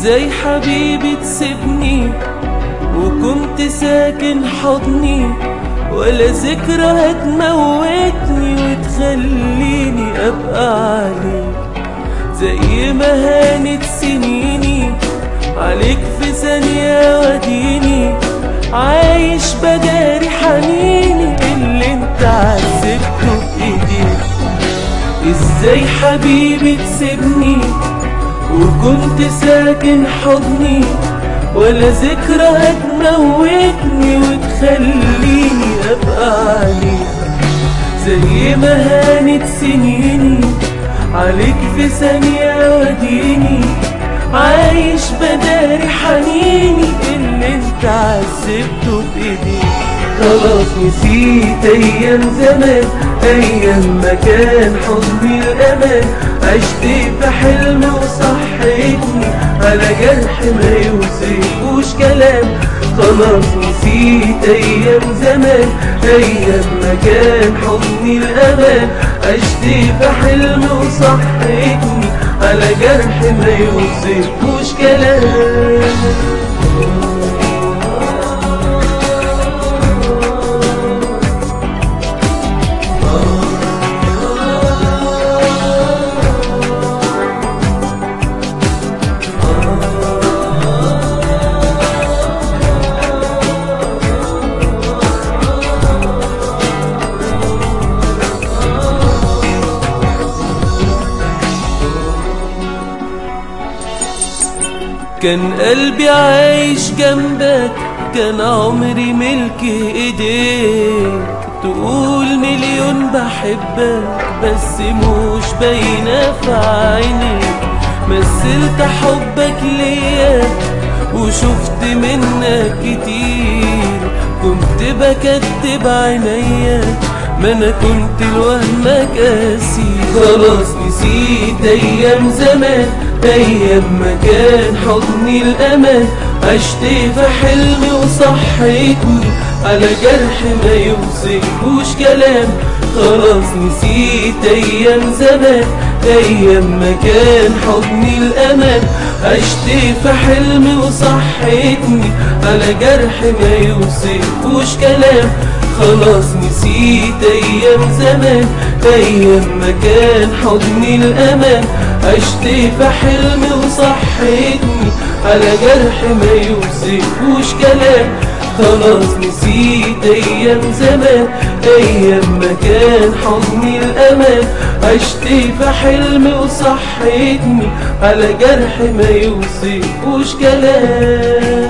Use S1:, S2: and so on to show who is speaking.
S1: ازاي حبيبي تسيبني وكنت ساكن حضني ولا ذكرى هتموتني وتخليني ابقى عليك زي ما هانت سنيني عليك في ثانية وديني عايش بداري حنيني اللي انت عذبته بايديك ازاي حبيبي تسيبني وكنت ساكن حضني ولا ذكرى هتموتني وتخليني ابقى عليك زي ما هانت سنيني عليك في ثانية وديني عايش بداري حنيني اللي انت عذبته بايديك خلاص نسيت ايام زمان ايام ما كان حضني الامان عشت في حلم وصحيتني على جرح ما يوصفوش كلام خلاص نسيت ايام زمان ايام ما كان حضني الامان عشت في حلم وصحيتني على جرح ما يوصفوش كلام كان قلبي عايش جنبك كان عمري ملك ايديك تقول مليون بحبك بس مش باينة في عينيك مثلت حبك ليا وشفت منك كتير كنت بكدب عينيا ما انا كنت لوهمك قاسي خلاص نسيت ايام زمان ايام ما كان حضني الامان عشت في حلمي وصحيتني على جرح ما يوصفوش كلام خلاص نسيت ايام زمان ايام ما كان حضني الامان عشت في حلمي وصحيتني على جرح ما يوصفوش كلام خلاص نسيت ايام زمان ايام ما كان حضني الامان عشت في حلمي وصحيتني على جرح ما يوصفوش كلام خلاص نسيت ايام زمان ايام ما كان حضني الامان عشت في حلمي وصحيتني على جرح ما يوصفوش كلام